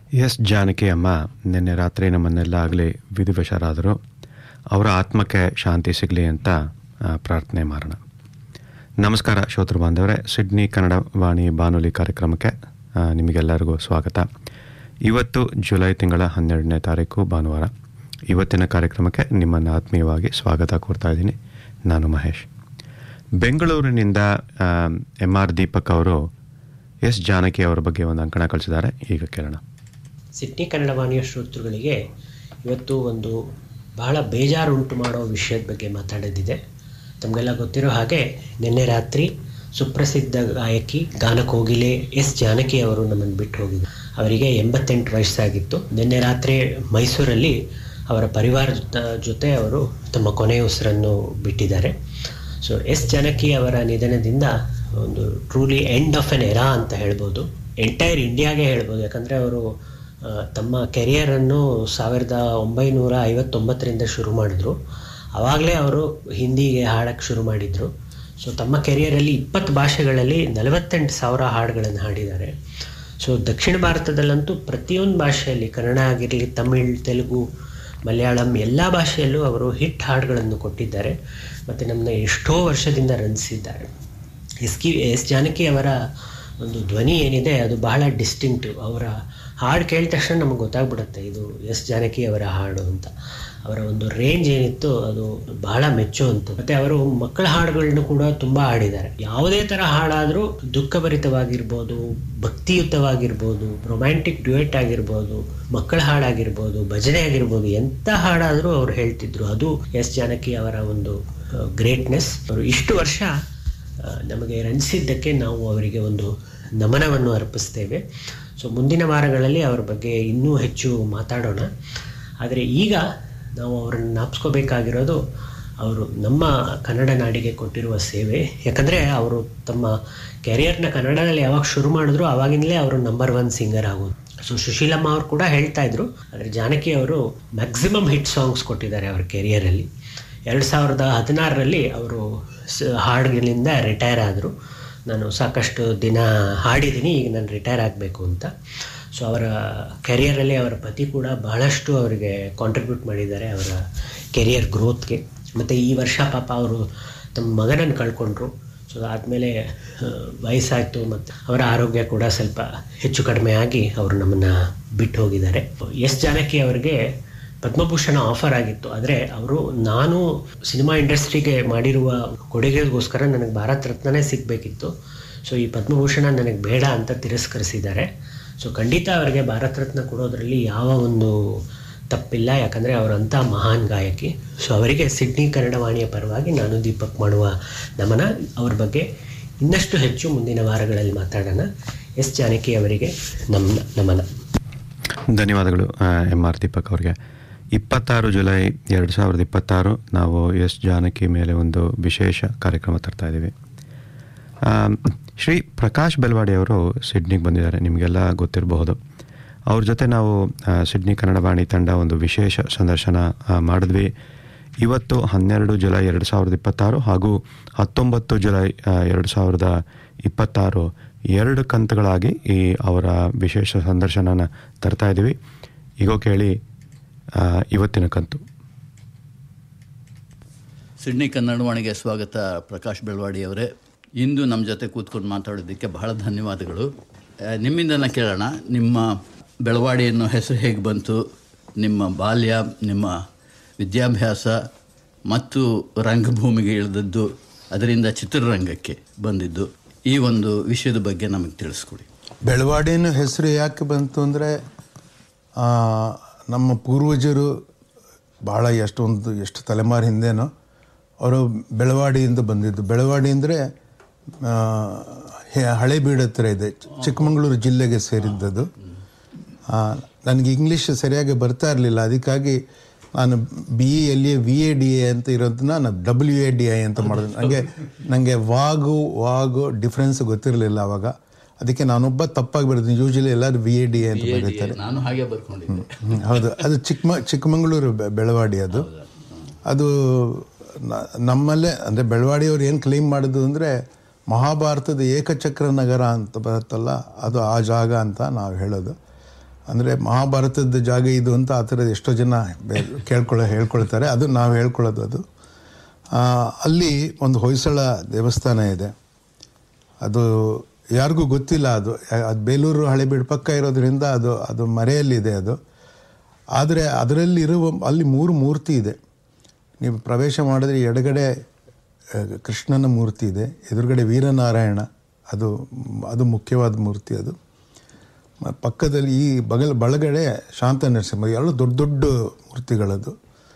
S Janaki ಅಮ್ಮ ನಿನ್ನೆ ರಾತ್ರಿ ನಮ್ಮನ್ನೆಲ್ಲ ಆಗಲಿ ವಿಧಿವಶರಾದರು ಅವರ ಆತ್ಮಕ್ಕೆ ಶಾಂತಿ ಸಿಗಲಿ ಅಂತ ಆ, ಪ್ರಾರ್ಥನೆ ಮಾಡೋಣ ನಮಸ್ಕಾರ ಶ್ರೋತೃ ಬಾಂಧವರೇ ಸಿಡ್ನಿ ಕನ್ನಡ ವಾಣಿ ಬಾನುಲಿ ಕಾರ್ಯಕ್ರಮಕ್ಕೆ ಆ, ನಿಮಗೆಲ್ಲರಿಗೂ ಸ್ವಾಗತ ಇವತ್ತು ಜುಲೈ ತಿಂಗಳ ಹನ್ನೆರಡನೇ ತಾರೀಕು ಭಾನುವಾರ ಇವತ್ತಿನ ಕಾರ್ಯಕ್ರಮಕ್ಕೆ ನಿಮ್ಮನ್ನು ಆತ್ಮೀಯವಾಗಿ ಸ್ವಾಗತ ಕೋರ್ತಾ ಇದ್ದೀನಿ ನಾನು ಮಹೇಶ್ ಬೆಂಗಳೂರಿನಿಂದ ಎಂ ಆರ್ ದೀಪಕ್ ಅವರು ಎಸ್ ಜಾನಕಿ ಅವರ ಬಗ್ಗೆ ಒಂದು ಅಂಕಣ ಕಳಿಸಿದ್ದಾರೆ ಈಗ ಕೇಳೋಣ ಸಿಡ್ನಿ ಕನ್ನಡ ವಾಣಿಯ ಶ್ರೋತೃಗಳಿಗೆ ಇವತ್ತು ಒಂದು ಬಹಳ ಬೇಜಾರುಂಟು ಮಾಡೋ ವಿಷಯದ ಬಗ್ಗೆ ಮಾತಾಡೋದಿದೆ ತಮಗೆಲ್ಲ ಗೊತ್ತಿರೋ ಹಾಗೆ ನಿನ್ನೆ ರಾತ್ರಿ ಸುಪ್ರಸಿದ್ಧ ಗಾಯಕಿ ಗಾನಕೋಗಿಲೆ ಎಸ್ ಜಾನಕಿ ಅವರು ನಮ್ಮನ್ನು ಬಿಟ್ಟು ಹೋಗಿದ್ರು ಅವರಿಗೆ ಎಂಬತ್ತೆಂಟು ವಯಸ್ಸಾಗಿತ್ತು ನಿನ್ನೆ ರಾತ್ರಿ ಮೈಸೂರಲ್ಲಿ ಅವರ ಪರಿವಾರದ ಜೊತೆ ಅವರು ತಮ್ಮ ಕೊನೆಯ ಉಸಿರನ್ನು ಬಿಟ್ಟಿದ್ದಾರೆ ಸೊ ಎಸ್ ಜಾನಕಿ ಅವರ ನಿಧನದಿಂದ ಒಂದು truly end of an era ಅಂತ ಹೇಳ್ಬೋದು ಎಂಟೈರ್ ಇಂಡಿಯಾಗೆ ಹೇಳ್ಬೋದು ಯಾಕಂದರೆ ಅವರು ಆ, ತಮ್ಮ ಕೆರಿಯರನ್ನು ಸಾವಿರದ ಒಂಬೈನೂರ ಐವತ್ತೊಂಬತ್ತರಿಂದ ಶುರು ಮಾಡಿದ್ರು ಆವಾಗಲೇ ಅವರು ಹಿಂದಿಗೆ ಹಾಡಕ್ಕೆ ಶುರು ಮಾಡಿದರು ಸೊ ತಮ್ಮ ಕೆರಿಯರಲ್ಲಿ ಇಪ್ಪತ್ತು ಭಾಷೆಗಳಲ್ಲಿ ನಲವತ್ತೆಂಟು ಸಾವಿರ ಹಾಡುಗಳನ್ನು ಹಾಡಿದ್ದಾರೆ ಸೊ ದಕ್ಷಿಣ ಭಾರತದಲ್ಲಂತೂ ಪ್ರತಿಯೊಂದು ಭಾಷೆಯಲ್ಲಿ ಕನ್ನಡ ಆಗಿರಲಿ ತಮಿಳ್ ತೆಲುಗು ಮಲಯಾಳಂ ಎಲ್ಲ ಭಾಷೆಯಲ್ಲೂ ಅವರು ಹಿಟ್ ಹಾಡುಗಳನ್ನು ಕೊಟ್ಟಿದ್ದಾರೆ ಮತ್ತು ನಮ್ಮನ್ನ ಎಷ್ಟೋ ವರ್ಷದಿಂದ ರಂಜಿಸಿದ್ದಾರೆ ಎಸ್ ಕಿ ಎಸ್ ಜಾನಕಿ ಅವರ ಒಂದು ಧ್ವನಿ ಏನಿದೆ ಅದು ಬಹಳ ಡಿಸ್ಟಿಂಕ್ಟಿವ್ ಅವರ ಹಾಡು ಕೇಳಿದ ತಕ್ಷಣ ನಮಗೆ ಗೊತ್ತಾಗ್ಬಿಡುತ್ತೆ ಇದು ಎಸ್ ಜಾನಕಿ ಅವರ ಹಾಡು ಅಂತ ಅವರ ಒಂದು ರೇಂಜ್ ಏನಿತ್ತು ಅದು ಬಹಳ ಮೆಚ್ಚುವಂಥದ್ದು ಮತ್ತು ಅವರು ಮಕ್ಕಳ ಹಾಡುಗಳನ್ನು ಕೂಡ ತುಂಬ ಹಾಡಿದ್ದಾರೆ ಯಾವುದೇ ಥರ ಹಾಡಾದರೂ ದುಃಖಭರಿತವಾಗಿರ್ಬೋದು ಭಕ್ತಿಯುತವಾಗಿರ್ಬೋದು ರೊಮ್ಯಾಂಟಿಕ್ ಡ್ಯುಯೆಟ್ ಆಗಿರ್ಬೋದು ಮಕ್ಕಳ ಹಾಡಾಗಿರ್ಬೋದು ಭಜನೆ ಆಗಿರ್ಬೋದು ಎಂಥ ಹಾಡಾದರೂ ಅವ್ರು ಹೇಳ್ತಿದ್ರು ಅದು ಎಸ್ ಜಾನಕಿ ಅವರ ಒಂದು ಗ್ರೇಟ್ನೆಸ್ ಅವರು ಇಷ್ಟು ವರ್ಷ ಆ, ನಮಗೆ ರಂಜಿಸಿದ್ದಕ್ಕೆ ನಾವು ಅವರಿಗೆ ಒಂದು ನಮನವನ್ನು ಅರ್ಪಿಸ್ತೇವೆ ಸೊ ಮುಂದಿನ ವಾರಗಳಲ್ಲಿ ಅವರ ಬಗ್ಗೆ ಇನ್ನೂ ಹೆಚ್ಚು ಮಾತಾಡೋಣ ಆದರೆ ಈಗ ನಾವು ಅವರನ್ನು ಜ್ಞಾಪಿಸ್ಕೋಬೇಕಾಗಿರೋದು ಅವರು ನಮ್ಮ ಕನ್ನಡ ನಾಡಿಗೆ ಕೊಟ್ಟಿರುವ ಸೇವೆ ಯಾಕಂದರೆ ಅವರು ತಮ್ಮ ಕೆರಿಯರ್ನ ಕನ್ನಡದಲ್ಲಿ ಯಾವಾಗ ಶುರು ಮಾಡಿದ್ರು ಆವಾಗಿಂದಲೇ ಅವರು ನಂಬರ್ ಒನ್ ಸಿಂಗರ್ ಆಗೋದು ಸೊ ಸುಶೀಲಮ್ಮ ಅವರು ಕೂಡ ಹೇಳ್ತಾ ಇದ್ರು ಆದರೆ ಜಾನಕಿ ಅವರು ಮ್ಯಾಕ್ಸಿಮಮ್ ಹಿಟ್ ಸಾಂಗ್ಸ್ ಕೊಟ್ಟಿದ್ದಾರೆ ಅವರ ಕೆರಿಯರಲ್ಲಿ ಎರಡು ಸಾವಿರದ ಹದಿನಾರರಲ್ಲಿ ಅವರು ಸ ಹಾಡುಗಳಿಂದ ರಿಟೈರ್ ಆದರು ನಾನು ಸಾಕಷ್ಟು ದಿನ ಹಾಡಿದ್ದೀನಿ ಈಗ ನಾನು ರಿಟೈರ್ ಆಗಬೇಕು ಅಂತ ಸೊ ಅವರ ಕೆರಿಯರಲ್ಲಿ ಅವರ ಪತಿ ಕೂಡ ಬಹಳಷ್ಟು ಅವರಿಗೆ ಕಾಂಟ್ರಿಬ್ಯೂಟ್ ಮಾಡಿದ್ದಾರೆ ಅವರ ಕೆರಿಯರ್ ಗ್ರೋತ್ಗೆ ಮತ್ತು ಈ ವರ್ಷ ಪಾಪ ಅವರು ತಮ್ಮ ಮಗನನ್ನು ಕಳ್ಕೊಂಡ್ರು ಸೊ ಆದಮೇಲೆ ವಯಸ್ಸಾಯಿತು ಮತ್ತು ಅವರ ಆರೋಗ್ಯ ಕೂಡ ಸ್ವಲ್ಪ ಹೆಚ್ಚು ಕಡಿಮೆ ಆಗಿ ಅವರು ನಮ್ಮನ್ನು ಬಿಟ್ಟು ಹೋಗಿದ್ದಾರೆ ಎಸ್ ಜಾನಕಿ ಅವರಿಗೆ ಪದ್ಮಭೂಷಣ ಆಫರ್ ಆಗಿತ್ತು ಆದರೆ ಅವರು ನಾನು ಸಿನಿಮಾ ಇಂಡಸ್ಟ್ರಿಗೆ ಮಾಡಿರುವ ಕೊಡುಗೆಗೋಸ್ಕರ ನನಗೆ ಭಾರತ ರತ್ನನೇ ಸಿಗಬೇಕಿತ್ತು ಸೊ ಈ ಪದ್ಮಭೂಷಣ ನನಗೆ ಬೇಡ ಅಂತ ತಿರಸ್ಕರಿಸಿದ್ದಾರೆ ಸೊ ಖಂಡಿತ ಅವರಿಗೆ ಭಾರತ ರತ್ನ ಕೊಡೋದ್ರಲ್ಲಿ ಯಾವ ಒಂದು ತಪ್ಪಿಲ್ಲ ಯಾಕಂದರೆ ಅವರಂಥ ಮಹಾನ್ ಗಾಯಕಿ ಸೊ ಅವರಿಗೆ ಸಿಡ್ನಿ ಕನ್ನಡ ವಾಣಿಯ ಪರವಾಗಿ ನಾನು ದೀಪಕ್ ಮಾಡುವ ನಮನ ಅವ್ರ ಬಗ್ಗೆ ಇನ್ನಷ್ಟು ಹೆಚ್ಚು ಮುಂದಿನ ವಾರಗಳಲ್ಲಿ ಮಾತಾಡೋಣ ಎಸ್ ಜಾನಕಿ ಅವರಿಗೆ ನಮ್ಮ ನಮನ ಧನ್ಯವಾದಗಳು ಎಂ ಆರ್ ದೀಪಕ್ ಅವರಿಗೆ ಇಪ್ಪತ್ತಾರು ಜುಲೈ ಎರಡು ಸಾವಿರದ ಇಪ್ಪತ್ತಾರು ನಾವು ಎಸ್ ಜಾನಕಿ ಮೇಲೆ ಒಂದು ವಿಶೇಷ ಕಾರ್ಯಕ್ರಮ ತರ್ತಾ ಇದ್ದೀವಿ ಆ, ಶ್ರೀ ಪ್ರಕಾಶ್ ಬೆಲ್ವಾಡಿ ಅವರು ಸಿಡ್ನಿಗೆ ಬಂದಿದ್ದಾರೆ ನಿಮಗೆಲ್ಲ ಗೊತ್ತಿರಬಹುದು ಅವ್ರ ಜೊತೆ ನಾವು ಆ, ಸಿಡ್ನಿ ಕನ್ನಡ ವಾಣಿ ತಂಡ ಒಂದು ವಿಶೇಷ ಸಂದರ್ಶನ ಆ, ಮಾಡಿದ್ವಿ ಇವತ್ತು ಹನ್ನೆರಡು ಜುಲೈ ಎರಡು ಸಾವಿರದ ಇಪ್ಪತ್ತಾರು ಹಾಗೂ ಹತ್ತೊಂಬತ್ತು ಜುಲೈ ಆ, ಎರಡು ಸಾವಿರದ ಇಪ್ಪತ್ತಾರು ಎರಡು ಕಂತುಗಳಾಗಿ ಈ ಅವರ ವಿಶೇಷ ಸಂದರ್ಶನನ ತರ್ತಾ ಇದ್ದೀವಿ ಈಗ ಕೇಳಿ ಆ, ಇವತ್ತಿನ ಕಂತು ಸಿಡ್ನಿ ಕನ್ನಡವಾಣಿಗೆ ಸ್ವಾಗತ ಪ್ರಕಾಶ್ ಬೆಳವಾಡಿ ಅವರೇ ಇಂದು ನಮ್ಮ ಜೊತೆ ಕೂತ್ಕೊಂಡು ಮಾತಾಡೋದಕ್ಕೆ ಬಹಳ ಧನ್ಯವಾದಗಳು ಆ, ನಿಮ್ಮಿಂದನೇ ಕೇಳೋಣ ನಿಮ್ಮ ಬೆಳವಾಡಿ ಅನ್ನೋ ಹೆಸರು ಹೇಗೆ ಬಂತು ನಿಮ್ಮ ಬಾಲ್ಯ ನಿಮ್ಮ ವಿದ್ಯಾಭ್ಯಾಸ ಮತ್ತು ರಂಗಭೂಮಿಗೆ ಇಳಿದದ್ದು ಅದರಿಂದ ಚಿತ್ರರಂಗಕ್ಕೆ ಬಂದಿದ್ದು ಈ ಒಂದು ವಿಷಯದ ಬಗ್ಗೆ ನಮಗೆ ತಿಳಿಸ್ಕೊಡಿ ಬೆಳವಾಡಿನ ಹೆಸರು ಯಾಕೆ ಬಂತು ಅಂದರೆ ನಮ್ಮ ಪೂರ್ವಜರು ಭಾಳ ಎಷ್ಟೊಂದು ಎಷ್ಟು ತಲೆಮಾರು ಹಿಂದೆನೋ ಅವರು ಬೆಳವಾಡಿಯಿಂದ ಬಂದಿದ್ದು ಬೆಳವಾಡಿ ಅಂದರೆ ಹಳೇಬೀಡು ಹತ್ರ ಇದೆ ಚಿ- ಚಿಕ್ಕಮಗಳೂರು ಜಿಲ್ಲೆಗೆ ಸೇರಿದ್ದದು ಆ, ನನಗೆ ಇಂಗ್ಲೀಷ್ ಸರಿಯಾಗಿ ಬರ್ತಾ ಇರಲಿಲ್ಲ ಅದಕ್ಕಾಗಿ ನಾನು B A L A V A D A ಅಂತ ಇರೋದನ್ನ ನಾನು ಡಬ್ಲ್ಯೂ ಎ ಡಿ ಐ ಅಂತ ಮಾಡಿದೆ ನನಗೆ ನನಗೆ ವಾಗು ವಾಗು ಡಿಫ್ರೆನ್ಸ್ ಗೊತ್ತಿರಲಿಲ್ಲ ಅವಾಗ ಅದಕ್ಕೆ ನಾನೊಬ್ಬ ತಪ್ಪಾಗಿ ಬರೆದಿದ್ದೀನಿ ಯೂಶಲಿ ಎಲ್ಲರೂ ವಿ ಎ ಡಿ ಎ ಅಂತ ಬರೀತಾರೆ ನಾನು ಹಾಗೆ ಬರ್ಕೊಂಡಿದ್ದೆ ಹ್ಮ್, ಹೌದು ಅದು ಚಿಕ್ಕಮ ಚಿಕ್ಕಮಗಳೂರು ಬೆ- ಬೆಳವಾಡಿ ಅದು ಅದು ನ- ನಮ್ಮಲ್ಲೇ ಅಂದರೆ ಬೆಳವಾಡಿಯವ್ರು ಏನು ಕ್ಲೈಮ್ ಮಾಡಿದ್ದು ಅಂದರೆ ಮಹಾಭಾರತದ ಏಕಚಕ್ರ ನಗರ ಅಂತ ಬರುತ್ತಲ್ಲ ಅದು ಆ ಜಾಗ ಅಂತ ನಾವು ಹೇಳೋದು ಅಂದರೆ ಮಹಾಭಾರತದ ಜಾಗ ಇದು ಅಂತ ಆ ಥರದ ಎಷ್ಟೋ ಜನ ಬೆ- ಕೇಳ್ಕೊಳ್ಳೋ ಹೇಳ್ಕೊಳ್ತಾರೆ ಅದು ನಾವು ಹೇಳ್ಕೊಳ್ಳೋದು ಅದು ಆ, ಅಲ್ಲಿ ಒಂದು ಹೊಯ್ಸಳ ದೇವಸ್ಥಾನ ಇದೆ ಅದು ಯಾರಿಗೂ ಗೊತ್ತಿಲ್ಲ ಅದು ಅದು ಬೇಲೂರು ಹಳೆಬೀಡು ಪಕ್ಕ ಇರೋದ್ರಿಂದ ಅದು ಅದು ಮರೆಯಲ್ಲಿದೆ ಅದು ಆದರೆ ಅದರಲ್ಲಿರುವ ಅಲ್ಲಿ ಮೂರು ಮೂರ್ತಿ ಇದೆ ನೀವು ಪ್ರವೇಶ ಮಾಡಿದ್ರೆ ಎಡಗಡೆ ಆ, ಕೃಷ್ಣನ ಮೂರ್ತಿ ಇದೆ ಎದುರುಗಡೆ ವೀರನಾರಾಯಣ ಅದು ಅದು ಮುಖ್ಯವಾದ ಮೂರ್ತಿ ಅದು ಮ- ಪಕ್ಕದಲ್ಲಿ ಈ ಬಗಲ್ ಬಳಗಡೆ ಶಾಂತ ನರಸಿಂಹ ಎರಡು ದೊಡ್ಡ ದೊಡ್ಡ ಮೂರ್ತಿಗಳದು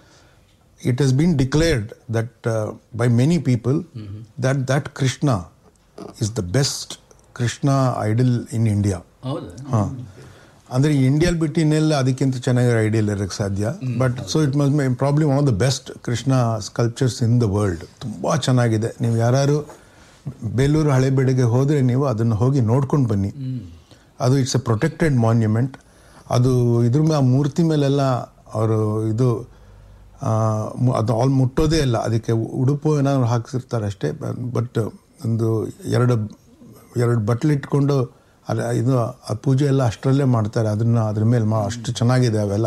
it has been declared that uh, by many people that that krishna is the best krishna idol in india ಹೌದಾ ಹಾಂ ಅಂದರೆ ಇಂಡಿಯಲ್ಲಿ ಬಿಟ್ಟು ಇನ್ನೆಲ್ಲ ಅದಕ್ಕಿಂತ ಚೆನ್ನಾಗಿ ಐಡಿಯಲ್ ಇರೋಕ್ಕೆ ಸಾಧ್ಯ but so it must may probably one of the best Krishna sculptures in the world ತುಂಬ ಚೆನ್ನಾಗಿದೆ ನೀವು ಯಾರು ಬೇಲೂರು ಹಳೆಬೀಡಿಗೆ ಹೋದರೆ ನೀವು ಅದನ್ನು ಹೋಗಿ ನೋಡ್ಕೊಂಡು ಬನ್ನಿ ಅದು ಇಟ್ಸ್ ಎ ಪ್ರೊಟೆಕ್ಟೆಡ್ ಮಾನ್ಯುಮೆಂಟ್ ಅದು ಇದ್ರ ಮೇಲೆ ಆ ಮೂರ್ತಿ ಮೇಲೆಲ್ಲ ಅವರು ಇದು ಆ, ಮು- ಅದು ಆಲ್ ಮುಟ್ಟೋದೇ ಇಲ್ಲ ಅದಕ್ಕೆ ಉಡುಪು ಏನಾದ್ರು ಹಾಕ್ಸಿರ್ತಾರೆ ಅಷ್ಟೇ ಬಟ್ ಒಂದು ಎರಡು ಎರಡು ಬಟ್ಲು ಇಟ್ಕೊಂಡು ಅದ ಇದು ಆ ಪೂಜೆ ಎಲ್ಲ ಅಷ್ಟರಲ್ಲೇ ಮಾಡ್ತಾರೆ ಅದನ್ನ ಅದ್ರ ಮೇಲೆ ಮಾ ಅಷ್ಟು ಚೆನ್ನಾಗಿದೆ ಅವೆಲ್ಲ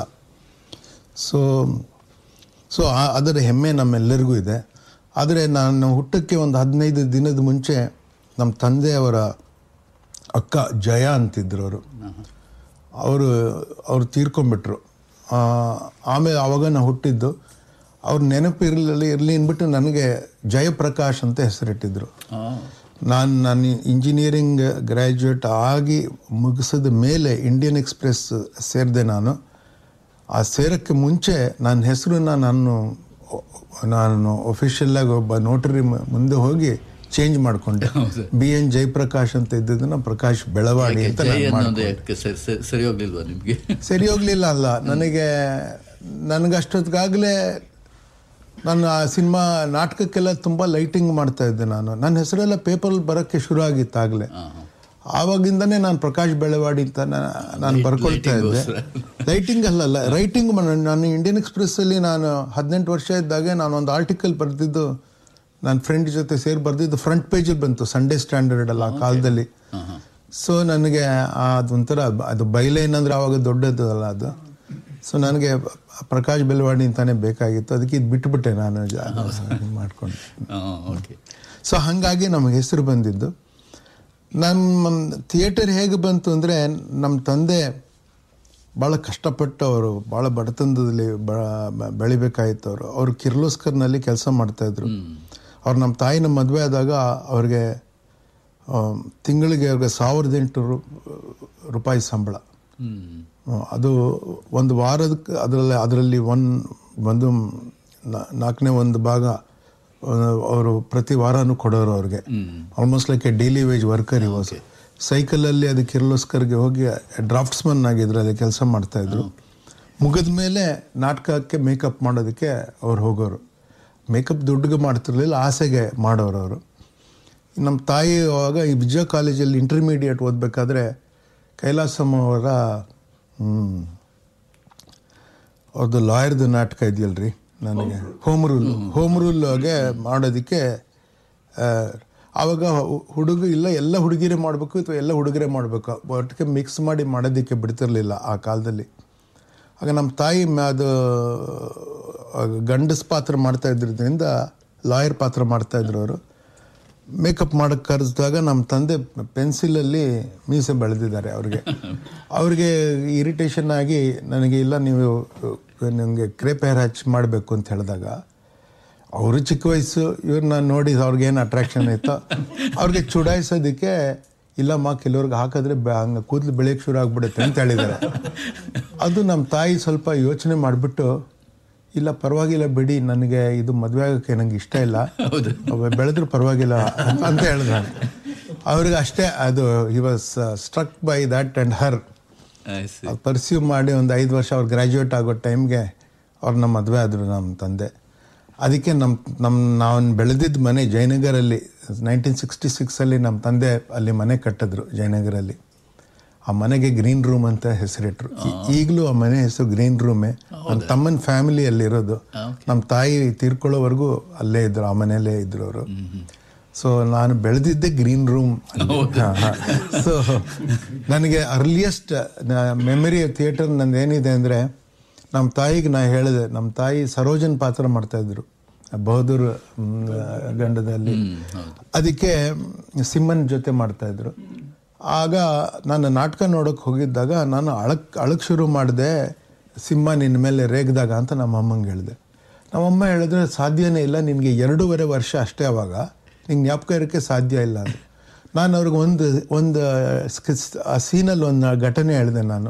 ಸೊ ಸೊ ಅದರ ಹೆಮ್ಮೆ ನಮ್ಮೆಲ್ಲರಿಗೂ ಇದೆ ಆದರೆ ನಾನು ಹುಟ್ಟಕ್ಕೆ ಒಂದು ಹದಿನೈದು ದಿನದ ಮುಂಚೆ ನಮ್ಮ ತಂದೆಯವರ ಅಕ್ಕ ಜಯ ಅಂತಿದ್ರು ಅವರು ಅವರು ಅವರು ತೀರ್ಕೊಂಡ್ಬಿಟ್ರು ಆ, ಆಮೇಲೆ ಆವಾಗ ನಾವು ಹುಟ್ಟಿದ್ದು ಅವ್ರ ನೆನಪು ಇರಲಿ ಇರಲಿ ಅಂದ್ಬಿಟ್ಟು ನನಗೆ ಜಯಪ್ರಕಾಶ್ ಅಂತ ಹೆಸರಿಟ್ಟಿದ್ರು ನಾನು ನಾನು ಇಂಜಿನಿಯರಿಂಗ್ ಗ್ರ್ಯಾಜುಯೇಟ್ ಆಗಿ ಮುಗಿಸಿದ ಮೇಲೆ ಇಂಡಿಯನ್ ಎಕ್ಸ್ಪ್ರೆಸ್ ಸೇರಿದೆ ನಾನು ಆ ಸೇರೋಕ್ಕೆ ಮುಂಚೆ ನನ್ನ ಹೆಸರನ್ನ ನಾನು ನಾನು ಒಫಿಷಿಯಲ್ಲಾಗಿ ಒಬ್ಬ ನೋಟರಿ ಮುಂದೆ ಹೋಗಿ ಚೇಂಜ್ ಮಾಡಿಕೊಂಡೆ ಬಿ ಎನ್ ಜಯಪ್ರಕಾಶ್ ಅಂತ ಇದ್ದದನ್ನ ಪ್ರಕಾಶ್ ಬೆಳವಾಡಿ ಅಂತ ಜೈ ನಾನು ಅನ್ನೋದು ಮಾಡ್ಕೊಂಡೆ. ಯಾಕೆ ಸರಿ ಸರಿ- ಸರಿ ಹೋಗ್ಲಿಲ್ವಾ ನಿಮಗೆ ಸರಿ ಹೋಗ್ಲಿಲ್ಲ ಅಲ್ಲ ನನಗೆ ನನಗಷ್ಟೊತ್ತಿಗಾಗಲೇ ನಾನು ಆ ಸಿನಿಮಾ ನಾಟಕಕ್ಕೆಲ್ಲ ತುಂಬ ಲೈಟಿಂಗ್ ಮಾಡ್ತಾ ಇದ್ದೆ ನಾನು ನನ್ನ ಹೆಸರೆಲ್ಲ ಪೇಪರಲ್ಲಿ ಬರೋಕ್ಕೆ ಶುರು ಆಗಿತ್ತು ಆಗಲೇ ಆವಾಗಿಂದನೇ ನಾನು ಪ್ರಕಾಶ್ ಬೆಳವಾಡಿ ಅಂತ ನಾ- ನಾನು ಬರ್ಕೊಳ್ತಾ ಇದ್ದೆ ಲೈಟಿಂಗ್ ಅಲ್ಲಲ್ಲ ರೈಟಿಂಗ್ ನಾನು ಇಂಡಿಯನ್ ಎಕ್ಸ್ಪ್ರೆಸ್ಸಲ್ಲಿ ನಾನು ಹದಿನೆಂಟು ವರ್ಷ ಇದ್ದಾಗ ನಾನು ಒಂದು ಆರ್ಟಿಕಲ್ ಬರೆದಿದ್ದು ನನ್ನ ಫ್ರೆಂಡ್ ಜೊತೆ ಸೇರಿ ಬರೆದಿದ್ದು ಫ್ರಂಟ್ ಪೇಜಲ್ಲಿ ಬಂತು ಸಂಡೇ ಸ್ಟ್ಯಾಂಡರ್ಡ್ ಅಲ್ಲ ಆ ಕಾಲದಲ್ಲಿ ಸೊ ನನಗೆ ಆ ಅದೊಂಥರ ಬ- ಅದು ಬೈಲೈನ್ ಅಂದರೆ ಆವಾಗ ದೊಡ್ಡದು ಅಲ್ಲ ಅದು ಸೊ ನನಗೆ ಪ್ರಕಾಶ್ ಬೆಳವಾಡಿ ಅಂತಾನೆ ಬೇಕಾಗಿತ್ತು ಅದಕ್ಕೆ ಇದು ಬಿಟ್ಬಿಟ್ಟೆ ನಾನು ಜ- ಮಾಡ್ಕೊಂಡು ಓಕೆ ಸೊ ಹಾಗಾಗಿ ನಮಗೆ ಹೆಸರು ಬಂದಿದ್ದು ನಮ್ಮ ಥಿಯೇಟರ್ ಹೇಗೆ ಬಂತು ಅಂದರೆ ನಮ್ಮ ತಂದೆ ಭಾಳ ಕಷ್ಟಪಟ್ಟು ಅವರು ಭಾಳ ಬಡತನದಲ್ಲಿ ಬ ಬ- ಬೆಳಿಬೇಕಾಗಿತ್ತು ಅವರು ಅವರು ಕಿರ್ಲೋಸ್ಕರ್ನಲ್ಲಿ ಕೆಲಸ ಮಾಡ್ತಾಯಿದ್ರು ಅವ್ರು ನಮ್ಮ ತಾಯಿನ ಮದುವೆ ಆದಾಗ ಅವ್ರಿಗೆ ಆ, ತಿಂಗಳಿಗೆ ಅವ್ರಿಗೆ ಸಾವಿರದ ಎಂಟು ರು- ರೂಪಾಯಿ ಸಂಬಳ ಹ್ಮ್ ಹ್ಮ್, ಅದು ಒಂದು ವಾರದಕ್ಕೆ ಅದರಲ್ಲಿ ಅದರಲ್ಲಿ ಒನ್ ಒಂದು ನಾ- ನಾಲ್ಕನೇ ಒಂದು ಭಾಗ ಅವರು ಪ್ರತಿ ವಾರನೂ ಕೊಡೋರು ಅವ್ರಿಗೆ almost like a daily wage worker was ಸೈಕಲಲ್ಲಿ ಅದು ಕಿರ್ಲೋಸ್ಕರ್ಗೆ ಹೋಗಿ ಡ್ರಾಫ್ಟ್ಸ್ಮನ್ ಆಗಿದ್ರು ಅಲ್ಲಿ ಕೆಲಸ ಮಾಡ್ತಾಯಿದ್ರು ಮುಗಿದ ಮೇಲೆ ನಾಟಕಕ್ಕೆ ಮೇಕಪ್ ಮಾಡೋದಕ್ಕೆ ಅವ್ರು ಹೋಗೋರು ಮೇಕಪ್ ದುಡ್ಡಿಗೆ ಮಾಡ್ತಿರ್ಲಿಲ್ಲ ಆಸೆಗೆ ಮಾಡೋರು ಅವರು ನಮ್ಮ ತಾಯಿ ಅವಾಗ ಈ ವಿಜಯ ಕಾಲೇಜಲ್ಲಿ ಇಂಟರ್ಮೀಡಿಯೇಟ್ ಓದಬೇಕಾದ್ರೆ ಕೈಲಾಸಮ್ಮ ಅವರ ಹ್ಮ್, ಅವ್ರದ್ದು ಲಾಯರ್ದು ನಾಟಕ ಇದೆಯಲ್ರಿ ನನಗೆ ಹೋಮ್ ರೂಲ್ ಹೋಮ್ ರೂಲ್ಗೆ ಮಾಡೋದಕ್ಕೆ ಆ, ಆವಾಗ ಹು- ಹುಡುಗ ಇಲ್ಲ ಎಲ್ಲ ಹುಡುಗಿರೇ ಮಾಡಬೇಕು ಅಥವಾ ಎಲ್ಲ ಹುಡುಗರೇ ಮಾಡಬೇಕು ಒಟ್ಟಿಗೆ ಮಿಕ್ಸ್ ಮಾಡಿ ಮಾಡೋದಕ್ಕೆ ಬಿಡ್ತಿರ್ಲಿಲ್ಲ ಆ ಕಾಲದಲ್ಲಿ ಆಗ ನಮ್ಮ ತಾಯಿ ಮ- ಅದು ಗಂಡಸ್ ಪಾತ್ರ ಮಾಡ್ತಾ ಇದ್ರಿಂದ ಲಾಯರ್ ಪಾತ್ರ ಮಾಡ್ತಾ ಇದ್ರು ಅವರು ಮೇಕಪ್ ಮಾಡಕ್ಕೆ ಕರೆಸಿದಾಗ ನಮ್ಮ ತಂದೆ ಪೆನ್ಸಿಲಲ್ಲಿ ಮೀಸೆ ಬೆಳೆದಿದ್ದಾರೆ ಅವ್ರಿಗೆ ಅವ್ರಿಗೆ ಇರಿಟೇಷನ್ ಆಗಿ ನನಗೆ ಇಲ್ಲ ನೀವು ನನಗೆ ಕ್ರೇಪ್ ಹೇರ್ ಹಚ್ ಮಾಡಬೇಕು ಅಂತ ಹೇಳಿದಾಗ ಅವರು ಚಿಕ್ಕ ವಯಸ್ಸು ಇವ್ರನ್ನ ನೋಡಿ ಅವ್ರಿಗೇನು ಅಟ್ರಾಕ್ಷನ್ ಇತ್ತೋ ಅವ್ರಿಗೆ ಚುಡಾಯಿಸೋದಕ್ಕೆ ಇಲ್ಲಮ್ಮ ಕೆಲವ್ರಿಗೆ ಹಾಕಿದ್ರೆ ಬೆ- ಹಂಗೆ ಕೂದಲು ಬೆಳೆಯಕ್ಕೆ ಶುರು ಆಗ್ಬಿಡುತ್ತೆ ಅಂತ ಹೇಳಿದ್ದಾರೆ ಅದು ನಮ್ಮ ತಾಯಿ ಸ್ವಲ್ಪ ಯೋಚನೆ ಮಾಡಿಬಿಟ್ಟು ಇಲ್ಲ ಪರವಾಗಿಲ್ಲ ಬಿಡಿ ನನಗೆ ಇದು ಮದುವೆ ಆಗೋಕ್ಕೆ ನಂಗೆ ಇಷ್ಟ ಇಲ್ಲ ಅವ ಬೆಳೆದ್ರು ಪರವಾಗಿಲ್ಲ ಅಂತ ಹೇಳಿದ ಅವ್ರಿಗೆ ಅಷ್ಟೇ ಅದು he was struck by that and her pursue ಮಾಡಿ ಒಂದು ಐದು ವರ್ಷ ಅವ್ರು ಗ್ರ್ಯಾಜುಯೇಟ್ ಆಗೋ ಟೈಮ್ಗೆ ಅವ್ರು ನಮ್ಮ ಮದುವೆ ಆದರು ನಮ್ಮ ತಂದೆ ಅದಕ್ಕೆ ನಮ್ಮ ನಮ್ಮ ನಾವು ಬೆಳೆದಿದ್ದ ಮನೆ ಜಯನಗರಲ್ಲಿ ನೈನ್ಟೀನ್ ಸಿಕ್ಸ್ಟಿ ಸಿಕ್ಸಲ್ಲಿ ನಮ್ಮ ತಂದೆ ಅಲ್ಲಿ ಮನೆ ಕಟ್ಟಿದ್ರು ಜಯನಗರಲ್ಲಿ ಆ ಮನೆಗೆ ಗ್ರೀನ್ ರೂಮ್ ಅಂತ ಹೆಸರಿಟ್ರು ಈಗಲೂ ಆ ಮನೆ ಹೆಸರು ಗ್ರೀನ್ ರೂಮೇ ನಮ್ಮ ತಮ್ಮನ ಫ್ಯಾಮಿಲಿ ಅಲ್ಲಿರೋದು ನಮ್ಮ ತಾಯಿ ತೀರ್ಕೊಳ್ಳೋವರೆಗೂ ಅಲ್ಲೇ ಇದ್ರು ಆ ಮನೆಯಲ್ಲೇ ಇದ್ರು ಅವರು ಸೊ ನಾನು ಬೆಳೆದಿದ್ದೆ ಗ್ರೀನ್ ರೂಮ್ ಸೊ ನನಗೆ ಅರ್ಲಿಯೆಸ್ಟ್ ಮೆಮರಿ ಥಿಯೇಟರ್ ನಂದು ಏನಿದೆ ಅಂದರೆ ನಮ್ಮ ತಾಯಿಗೆ ನಾ ಹೇಳಿದೆ ನಮ್ಮ ತಾಯಿ ಸರೋಜನ್ ಪಾತ್ರ ಮಾಡ್ತಾಯಿದ್ರು ಬಹದ್ದೂರ್ ಮ್, ಗಂಡದಲ್ಲಿ ಅದಕ್ಕೆ ಸಿಮ್ಮನ್ ಜೊತೆ ಮಾಡ್ತಾಯಿದ್ರು ಆಗ ನಾನು ನಾಟಕ ನೋಡೋಕೆ ಹೋಗಿದ್ದಾಗ ನಾನು ಅಳಕ್ ಅಳಕ್ ಶುರು ಮಾಡಿದೆ ಸಿಂಹ ನಿನ್ನ ಮೇಲೆ ರೇಗ್ದಾಗ ಅಂತ ನಮ್ಮ ಅಮ್ಮಂಗೆ ಹೇಳಿದೆ ನಮ್ಮಮ್ಮ ಹೇಳಿದ್ರೆ ಸಾಧ್ಯನೇ ಇಲ್ಲ ನಿನಗೆ ಎರಡೂವರೆ ವರ್ಷ ಅಷ್ಟೇ ಅವಾಗ ನಿಂಗೆ ಜ್ಞಾಪಕ ಇರೋಕ್ಕೆ ಸಾಧ್ಯ ಇಲ್ಲ ಅದು ನಾನು ಅವ್ರಿಗೆ ಒಂದು ಒಂದು ಸ್ಕಿಸ್- ಆ ಸೀನಲ್ಲಿ ಒಂದು ಘಟನೆ ಹೇಳಿದೆ ನಾನು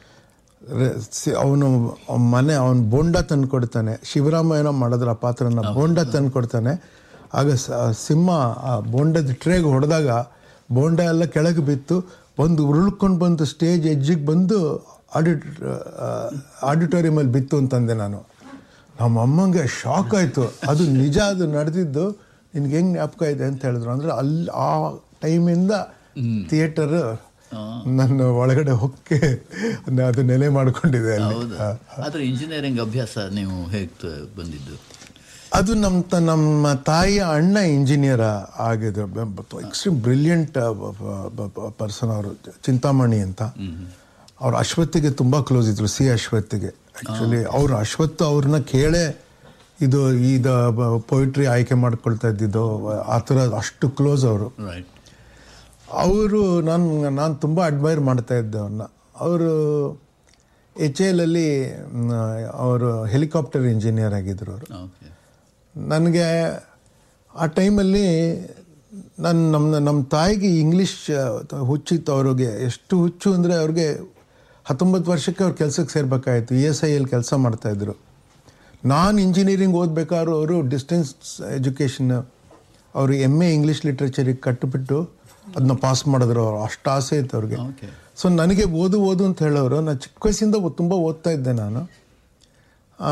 ಅವನು ಮನೆ ಅವನು ಬೋಂಡ ತಂದು ಕೊಡ್ತಾನೆ ಶಿವರಾಮ ಏನೋ ಮಾಡಿದ್ರೆ ಆ ಪಾತ್ರನ ಬೋಂಡ ತಂದು ಕೊಡ್ತಾನೆ ಆಗ ಸ- ಸಿಂಹ ಆ ಬೋಂಡದ ಟ್ರೇಗೆ ಹೊಡೆದಾಗ ಬೋಂಡ ಎಲ್ಲ ಕೆಳಗೆ ಬಿತ್ತು ಒಂದು ಉರುಳ್ಕೊಂಡು ಬಂದು ಸ್ಟೇಜ್ ಎಜ್ಜಿಗೆ ಬಂದು ಆಡಿಟ್ ಆಡಿಟೋರಿಯಮಲ್ಲಿ ಬಿತ್ತು ಅಂತಂದೆ ನಾನು ನಮ್ಮ ಅಮ್ಮಂಗೆ ಶಾಕ್ ಆಯಿತು ಅದು ನಿಜ ಅದು ನಡೆದಿದ್ದು ನಿನ್ಗೆ ಹೆಂಗೆ ಜ್ಞಾಪಕ ಇದೆ ಅಂತ ಹೇಳಿದ್ರು ಅಂದರೆ ಅಲ್ಲಿ ಆ ಟೈಮಿಂದ ಥಿಯೇಟರ್ ನನ್ನ ಒಳಗಡೆ ಹೊಕ್ಕೆ ಅದು ನೆಲೆ ಮಾಡ್ಕೊಂಡಿದೆ ಅಲ್ಲಿ ಹೌದಾ ಆದರೆ ಇಂಜಿನಿಯರಿಂಗ್ ಅಭ್ಯಾಸ ನೀವು ಹೇಗೆ ಬಂದಿದ್ದು ಅದು ನಮ್ಮ ತ ನಮ್ಮ ತಾಯಿಯ ಅಣ್ಣ ಇಂಜಿನಿಯರ್ ಆಗಿದ್ರು ಎಕ್ಸ್ಟ್ರೀಮ್ ಬ್ರಿಲಿಯಂಟ್ ಪರ್ಸನ್ ಅವರು ಚಿಂತಾಮಣಿ ಅಂತ ಅವ್ರು ಅಶ್ವತ್ಥಿಗೆ ತುಂಬ ಕ್ಲೋಸ್ ಇದ್ರು ಸಿ ಅಶ್ವತ್ಥಿಗೆ ಆ್ಯಕ್ಚುಲಿ ಅವರು ಅಶ್ವತ್ಥ ಅವ್ರನ್ನ ಕೇಳೇ ಇದು ಇದು ಪೊಯಿಟ್ರಿ ಆಯ್ಕೆ ಮಾಡ್ಕೊಳ್ತಾ ಇದ್ದಿದ್ದು ಆ ಥರ ಅಷ್ಟು ಕ್ಲೋಸ್ ಅವರು ರೈಟ್ ಅವರು ನಾನು ನಾನು ತುಂಬ ಅಡ್ಮೈರ್ ಮಾಡ್ತಾ ಇದ್ದೆ ಅವ್ರನ್ನ ಅವರು ಎಚ್ ಎಲಲ್ಲಿ ಅವರು ಹೆಲಿಕಾಪ್ಟರ್ ಇಂಜಿನಿಯರ್ ಆಗಿದ್ದರು ಅವರು ಓಕೆ ನನಗೆ ಆ ಟೈಮಲ್ಲಿ ನನ್ನ ನಮ್ಮ ನಮ್ಮ ತಾಯಿಗೆ ಇಂಗ್ಲೀಷ್ ಹುಚ್ಚಿತ್ತು ಅವ್ರಿಗೆ ಎಷ್ಟು ಹುಚ್ಚು ಅಂದರೆ ಅವ್ರಿಗೆ ಹತ್ತೊಂಬತ್ತು ವರ್ಷಕ್ಕೆ ಅವ್ರು ಕೆಲಸಕ್ಕೆ ಸೇರ್ಬೇಕಾಯಿತು ಇ ಎಸ್ ಐ ಎಲ್ಲಿ ಕೆಲಸ ಮಾಡ್ತಾಯಿದ್ರು ನಾನು ಇಂಜಿನಿಯರಿಂಗ್ ಓದಬೇಕಾದ್ರೂ ಅವರು ಡಿಸ್ಟೆನ್ಸ್ ಎಜುಕೇಷನ್ ಅವರು ಎಮ್ ಎ ಇಂಗ್ಲೀಷ್ ಲಿಟ್ರೇಚರಿಗೆ ಕಟ್ಟಿಬಿಟ್ಟು ಅದನ್ನ ಪಾಸ್ ಮಾಡಿದ್ರು ಅವ್ರು ಅಷ್ಟು ಆಸೆ ಇತ್ತು ಅವ್ರಿಗೆ ಓಕೆ ಸೊ ನನಗೆ ಓದು ಓದು ಅಂತ ಹೇಳೋರು ನಾನು ಚಿಕ್ಕ ವಯಸ್ಸಿಂದ ತುಂಬ ಓದ್ತಾ ಇದ್ದೆ ನಾನು ಆ,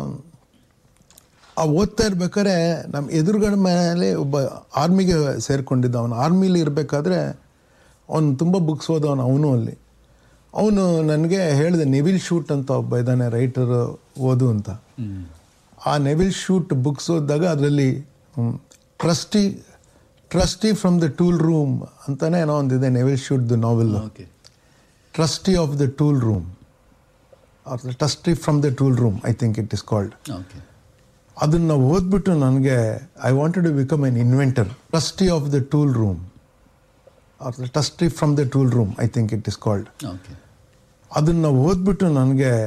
ಆ ಓದ್ತಾ ಇರ್ಬೇಕಾದ್ರೆ ನಮ್ಮ ಎದುರುಗಡೆ ಮೇಲೆ ಒಬ್ಬ ಆರ್ಮಿಗೆ ಸೇರಿಕೊಂಡಿದ್ದ ಅವನು ಆರ್ಮಿಲಿ ಇರಬೇಕಾದ್ರೆ ಅವನು ತುಂಬ ಬುಕ್ಸ್ ಓದವನು ಅವನು ಅಲ್ಲಿ ಅವನು ನನಗೆ ಹೇಳಿದೆ ನೆವಿಲ್ ಶೂಟ್ ಅಂತ ಒಬ್ಬ ಇದ್ದಾನೆ ರೈಟರು ಓದು ಅಂತ ಆ ನೆವಿಲ್ ಶೂಟ್ ಬುಕ್ಸ್ ಓದಿದಾಗ ಅದರಲ್ಲಿ trustee trustee from the tool room ಅಂತಾನೆ ಏನೋ ಒಂದಿದೆ ನೆವಿಲ್ ಶೂಟ್ದು novel okay trustee of the tool room or the trustee from the tool room I think it is called okay ಅದನ್ನು ಓದ್ಬಿಟ್ಟು ನನಗೆ I wanted to become an inventor trustee of the tool room or the trustee from the tool room I think it is called okay ಅದನ್ನು ಓದ್ಬಿಟ್ಟು ನನಗೆ